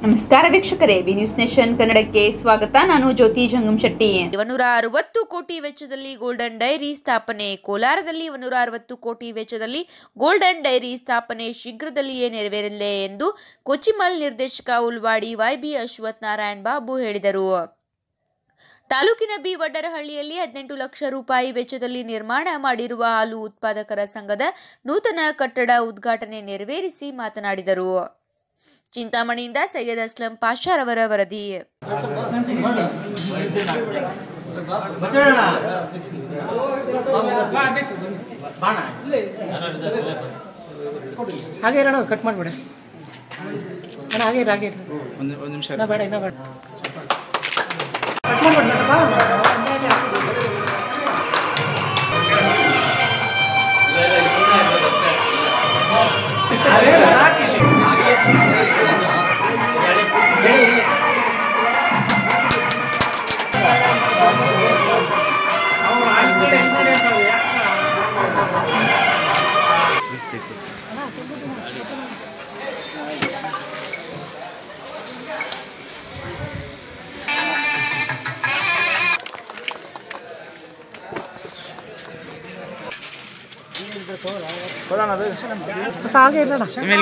ನಮಸ್ಕಾರ ವೀಕ್ಷಕರೇ B news nation ಕನ್ನಡಕ್ಕೆ ಸ್ವಾಗತ ನಾನು ಜ್ಯೋತಿ ಜಂಗಮ್ ಶೆಟ್ಟಿ ಒಂದೂರ ಅರವತ್ತು ಕೋಟಿ ವೆಚ್ಚದಲ್ಲಿ ಗೋಲ್ಡನ್ ಡೈರಿ ಸ್ಥಾಪನೆ ಕೋಲಾರದಲ್ಲಿ ಒಂದೂರ ಅರವತ್ತು ಕೋಟಿ ವೆಚ್ಚದಲ್ಲಿ ಗೋಲ್ಡನ್ ಡೈರಿ ಸ್ಥಾಪನೆ ಶೀಘ್ರದಲ್ಲಿಯೇ ನೆರವೇರಲಿದೆ ಎಂದು ಕೊಚಿಮಲ್ ನಿರ್ದೇಶಕ ಉಲ್ವಾಡಿ ವೈಬಿ ಅಶ್ವಥ್ ನಾರಾಯಣ್ ಬಾಬು ಹೇಳಿದರು ತಾಲೂಕಿನ ಬಿ ವಡ್ಡರಹಳ್ಳಿಯಲ್ಲಿ ಹದಿನೆಂಟು ಲಕ್ಷ ರೂಪಾಯಿ ವೆಚ್ಚದಲ್ಲಿ ನಿರ್ಮಾಣ ಮಾಡಿರುವ ಹಾಲು ಉತ್ಪಾದಕರ ಸಂಘದ ನೂತನ ಕಟ್ಟಡ ಉದ್ಘಾಟನೆ ನೆರವೇರಿಸಿ ಮಾತನಾಡಿದರು ಚಿಂತಾಮಣಿಯಿಂದ ಸೈಯದ್ ಅಸ್ಲಂ ಪಾಷಾರವರ ವರದಿ ಹಾಗೆ ಇರೋಣ ಕಟ್ ಮಾಡಿಬಿಡಿ ಅಣ್ಣ ಹಾಗೆ ಇರಿ ಹಾಗೆ ಇರಿ ಒಂದು ಒಂದು ನಿಮಿಷ ಇನ್ನ ಬೇಡ ಇನ್ನ ಬೇಡ ಸ್ವಲ್ಪ ಹಾಗೆ ಇರೋಣ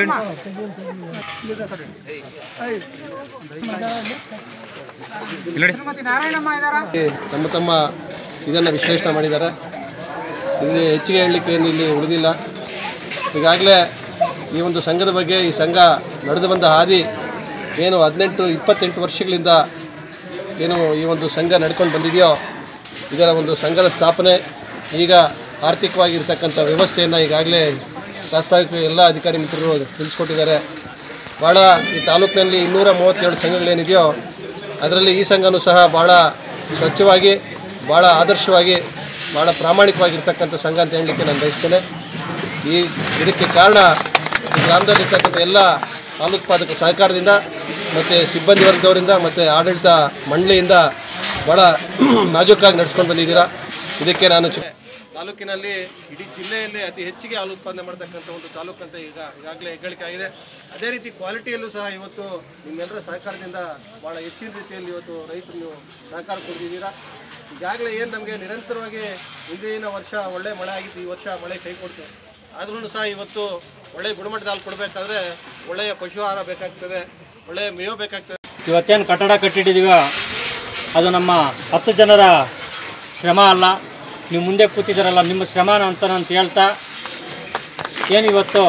ತಮ್ಮ ತಮ್ಮ ಇದನ್ನು ವಿಶ್ಲೇಷಣೆ ಮಾಡಿದ್ದಾರೆ ಇಲ್ಲಿ ಹೆಚ್ಚಿಗೆ ಹೇಳಲಿಕ್ಕೆ ಏನು ಇಲ್ಲಿ ಉಳಿದಿಲ್ಲ ಈಗಾಗಲೇ ಈ ಒಂದು ಸಂಘದ ಬಗ್ಗೆ ಈ ಸಂಘ ನಡೆದು ಬಂದ ಹಾದಿ ಏನು ಹದಿನೆಂಟು ಇಪ್ಪತ್ತೆಂಟು ವರ್ಷಗಳಿಂದ ಏನು ಈ ಒಂದು ಸಂಘ ನಡ್ಕೊಂಡು ಬಂದಿದೆಯೋ ಇದರ ಒಂದು ಸಂಘದ ಸ್ಥಾಪನೆ ಈಗ ಆರ್ಥಿಕವಾಗಿರ್ತಕ್ಕಂಥ ವ್ಯವಸ್ಥೆಯನ್ನು ಈಗಾಗಲೇ ಪ್ರಾಸ್ತಾವಿಕ ಎಲ್ಲ ಅಧಿಕಾರಿ ಮಿತ್ರರು ತಿಳಿಸ್ಕೊಟ್ಟಿದ್ದಾರೆ ಭಾಳ ಈ ತಾಲೂಕಿನಲ್ಲಿ ಇನ್ನೂರ ಮೂವತ್ತೇಳು ಸಂಘಗಳೇನಿದೆಯೋ ಅದರಲ್ಲಿ ಈ ಸಂಘನೂ ಸಹ ಭಾಳ ಸ್ವಚ್ಛವಾಗಿ ಭಾಳ ಆದರ್ಶವಾಗಿ ಭಾಳ ಪ್ರಾಮಾಣಿಕವಾಗಿರ್ತಕ್ಕಂಥ ಸಂಘ ಅಂತ ಹೇಳಲಿಕ್ಕೆ ನಾನು ಬಯಸ್ತೇನೆ ಈ ಇದಕ್ಕೆ ಕಾರಣ ಈ ಗ್ರಾಮದಲ್ಲಿರ್ತಕ್ಕಂಥ ಎಲ್ಲ ಹಾಲುತ್ಪಾದಕ ಸಹಕಾರದಿಂದ ಮತ್ತು ಸಿಬ್ಬಂದಿ ವರ್ಗದವರಿಂದ ಮತ್ತು ಆಡಳಿತ ಮಂಡಳಿಯಿಂದ ಭಾಳ ನಾಜೂಕಾಗಿ ನಡ್ಸ್ಕೊಂಡು ಬಂದಿದ್ದೀರಾ ಇದಕ್ಕೆ ನಾನು ಚು- ತಾಲೂಕಿನಲ್ಲಿ ಇಡೀ ಜಿಲ್ಲೆಯಲ್ಲಿ ಅತಿ ಹೆಚ್ಚಿಗೆ ಹಾಲು ಉತ್ಪಾದನೆ ಮಾಡ್ತಕ್ಕಂಥ ಒಂದು ತಾಲೂಕು ಅಂತ ಈಗ ಈಗಾಗಲೇ ಹೆಗ್ಗಳಿಕೆ ಆಗಿದೆ ಅದೇ ರೀತಿ ಕ್ವಾಲಿಟಿಯಲ್ಲೂ ಸಹ ಇವತ್ತು ನಿಮ್ಮೆಲ್ಲರ ಸಹಕಾರದಿಂದ ಭಾಳ ಹೆಚ್ಚಿನ ರೀತಿಯಲ್ಲಿ ಇವತ್ತು ರೈತರು ನೀವು ಸಹಕಾರ ಕೊಡ್ತಿದ್ದೀರಾ ಈಗಾಗಲೇ ಏನು ನಮಗೆ ನಿರಂತರವಾಗಿ ಹಿಂದಿನ ವರ್ಷ ಒಳ್ಳೆ ಮಳೆ ಆಗಿತ್ತು ಈ ವರ್ಷ ಮಳೆ ಕೈ ಕೊಡ್ತು ಆದ್ರೂ ಸಹ ಇವತ್ತು ಒಳ್ಳೆ ಗುಣಮಟ್ಟದ ಹಾಲು ಕೊಡಬೇಕಾದ್ರೆ ಒಳ್ಳೆಯ ಪಶು ಆಹಾರ ಬೇಕಾಗ್ತದೆ ಒಳ್ಳೆಯ ಮೇವು ಬೇಕಾಗ್ತದೆ ಇವತ್ತೇನು ಕಟ್ಟಡ ಕಟ್ಟಿಟ್ಟಿದ್ದೀವೋ ಅದು ನಮ್ಮ ಹತ್ತು ಜನರ ಶ್ರಮ ಅಲ್ಲ ನೀವು ಮುಂದೆ ಕೂತಿದ್ದೀರಲ್ಲ ನಿಮ್ಮ ಶ್ರಮನ ಅಂತ ಅಂತ ಹೇಳ್ತಾ ಏನು ಇವತ್ತು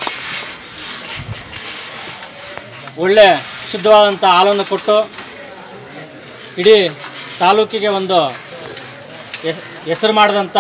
ಒಳ್ಳೆ ಶುದ್ಧವಾದಂಥ ಹಾಲನ್ನು ಕೊಟ್ಟು ಇಡೀ ತಾಲೂಕಿಗೆ ಒಂದು ಹೆಸ್- ಹೆಸರು ಮಾಡಿದಂಥ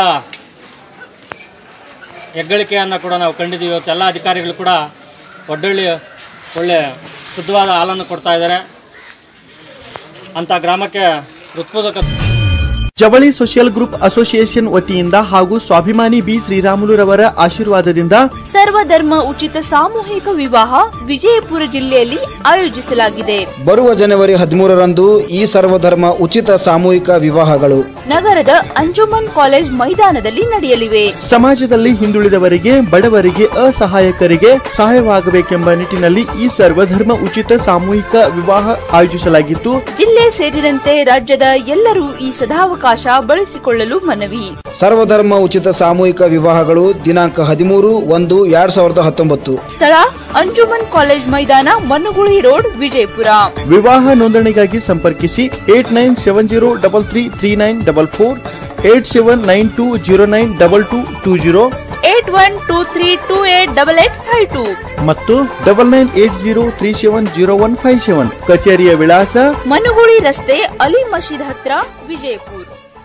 ಹೆಗ್ಗಳಿಕೆಯನ್ನು ಕೂಡ ನಾವು ಕಂಡಿದ್ದೀವಿ ಇವತ್ತು ಎಲ್ಲ ಅಧಿಕಾರಿಗಳು ಕೂಡ ಒಡ್ಡೊಳ್ಳಿ ಒಳ್ಳೆ ಶುದ್ಧವಾದ ಹಾಲನ್ನು ಕೊಡ್ತಾ ಇದ್ದಾರೆ ಅಂಥ ಗ್ರಾಮಕ್ಕೆ ಉತ್ಪಾದಕ ಜವಳಿ ಸೋಷಿಯಲ್ ಗ್ರೂಪ್ ಅಸೋಸಿಯೇಷನ್ ವತಿಯಿಂದ ಹಾಗೂ ಸ್ವಾಭಿಮಾನಿ ಬಿ ಶ್ರೀರಾಮುಲುರವರ ಆಶೀರ್ವಾದದಿಂದ ಸರ್ವಧರ್ಮ ಉಚಿತ ಸಾಮೂಹಿಕ ವಿವಾಹ ವಿಜಯಪುರ ಜಿಲ್ಲೆಯಲ್ಲಿ ಆಯೋಜಿಸಲಾಗಿದೆ ಬರುವ ಜನವರಿ ಹದಿಮೂರರಂದು ಈ ಸರ್ವಧರ್ಮ ಉಚಿತ ಸಾಮೂಹಿಕ ವಿವಾಹಗಳು ನಗರದ ಅಂಜುಮನ್ ಕಾಲೇಜ್ ಮೈದಾನದಲ್ಲಿ ನಡೆಯಲಿವೆ ಸಮಾಜದಲ್ಲಿ ಹಿಂದುಳಿದವರಿಗೆ ಬಡವರಿಗೆ ಅಸಹಾಯಕರಿಗೆ ಸಹಾಯವಾಗಬೇಕೆಂಬ ನಿಟ್ಟಿನಲ್ಲಿ ಈ ಸರ್ವಧರ್ಮ ಉಚಿತ ಸಾಮೂಹಿಕ ವಿವಾಹ ಆಯೋಜಿಸಲಾಗಿತ್ತು ಜಿಲ್ಲೆ ಸೇರಿದಂತೆ ರಾಜ್ಯದ ಎಲ್ಲರೂ ಈ ಸದಾವಕಾಶ ಬಳಸಿಕೊಳ್ಳಲು ಮನವಿ ಸರ್ವಧರ್ಮ ಉಚಿತ ಸಾಮೂಹಿಕ ವಿವಾಹಗಳು ದಿನಾಂಕ ಹದಿಮೂರು ಒಂದು ಎರಡ್ ಸಾವಿರದ ಹತ್ತೊಂಬತ್ತು ಸ್ಥಳ ಅಂಜುಮನ್ ಕಾಲೇಜ್ ಮೈದಾನ ಮನ್ನುಗುಳಿ ರೋಡ್ ವಿಜಯಪುರ ವಿವಾಹ ನೋಂದಣಿಗಾಗಿ ಸಂಪರ್ಕಿಸಿ eight nine seven zero double three three nine double four eight seven nine two zero nine double two two zero eight one two three two eight double eight five two ಮತ್ತು double nine eight zero three seven zero one five seven ಕಚೇರಿಯ ವಿಳಾಸ ಮನುಗುಳಿ ರಸ್ತೆ ಅಲಿ ಮಸೀದ್ ಹತ್ರ ವಿಜಯಪುರ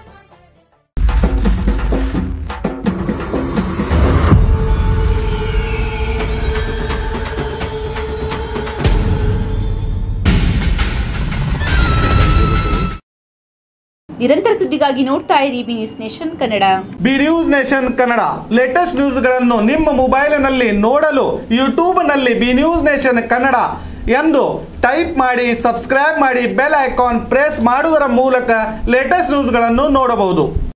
ನಿರಂತರ ಸುದ್ದಿಗಾಗಿ ನೋಡ್ತಾ ಇರಿ B news nation Kannada B news nation Kannada latest ನ್ಯೂಸ್ಗಳನ್ನು ನಿಮ್ಮ ಮೊಬೈಲಿನಲ್ಲಿ ನೋಡಲು ಯೂಟ್ಯೂಬ್ನಲ್ಲಿ ಬಿ ನ್ಯೂಸ್ ನೇಷನ್ ಕನ್ನಡ ಎಂದು ಟೈಪ್ ಮಾಡಿ ಸಬ್ಸ್ಕ್ರೈಬ್ ಮಾಡಿ ಬೆಲ್ ಐಕಾನ್ ಪ್ರೆಸ್ ಮಾಡುವುದರ ಮೂಲಕ ಲೇಟೆಸ್ಟ್ ನ್ಯೂಸ್ಗಳನ್ನು ನೋಡಬಹುದು